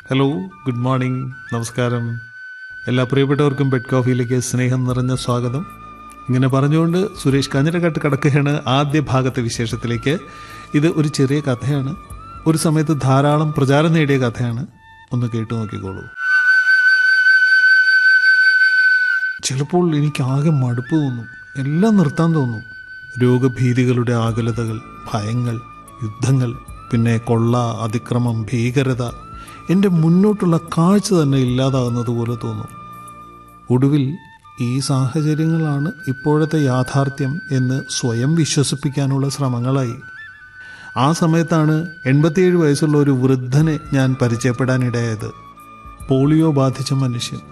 hello good morning നമസ്കാരം എല്ലാ പ്രിയപ്പെട്ടവർക്കും ബെഡ് കോഫിയിലേക്ക് സ്നേഹം നിറഞ്ഞ സ്വാഗതം ഇങ്ങനെ പറഞ്ഞുകൊണ്ട് സുരേഷ് കാഞ്ഞിരക്കാട്ട് കടക്കുകയാണ് ആദ്യ ഭാഗത്തെ വിശേഷത്തിലേക്ക് ഇത് ഒരു ചെറിയ കഥയാണ് ഒരു സമയത്ത് ധാരാളം പ്രചാരം നേടിയ കഥയാണ് ഒന്ന് കേട്ടു നോക്കിക്കോളൂ ചിലപ്പോൾ എനിക്ക് ആകെ മടുപ്പ് തോന്നും എല്ലാം നിർത്താൻ തോന്നും രോഗഭീതികളുടെ ആകുലതകൾ ഭയങ്ങൾ യുദ്ധങ്ങൾ പിന്നെ കൊള്ള അതിക്രമം ഭീകരത എൻ്റെ മുന്നോട്ടുള്ള കാഴ്ച തന്നെ ഇല്ലാതാകുന്നത് പോലെ തോന്നും ഒടുവിൽ ഈ സാഹചര്യങ്ങളാണ് ഇപ്പോഴത്തെ യാഥാർത്ഥ്യം എന്ന് സ്വയം വിശ്വസിപ്പിക്കാനുള്ള ശ്രമങ്ങളായി ആ സമയത്താണ് എൺപത്തിയേഴ് വയസ്സുള്ള ഒരു വൃദ്ധനെ ഞാൻ പരിചയപ്പെടാനിടയായത് പോളിയോ ബാധിച്ച മനുഷ്യൻ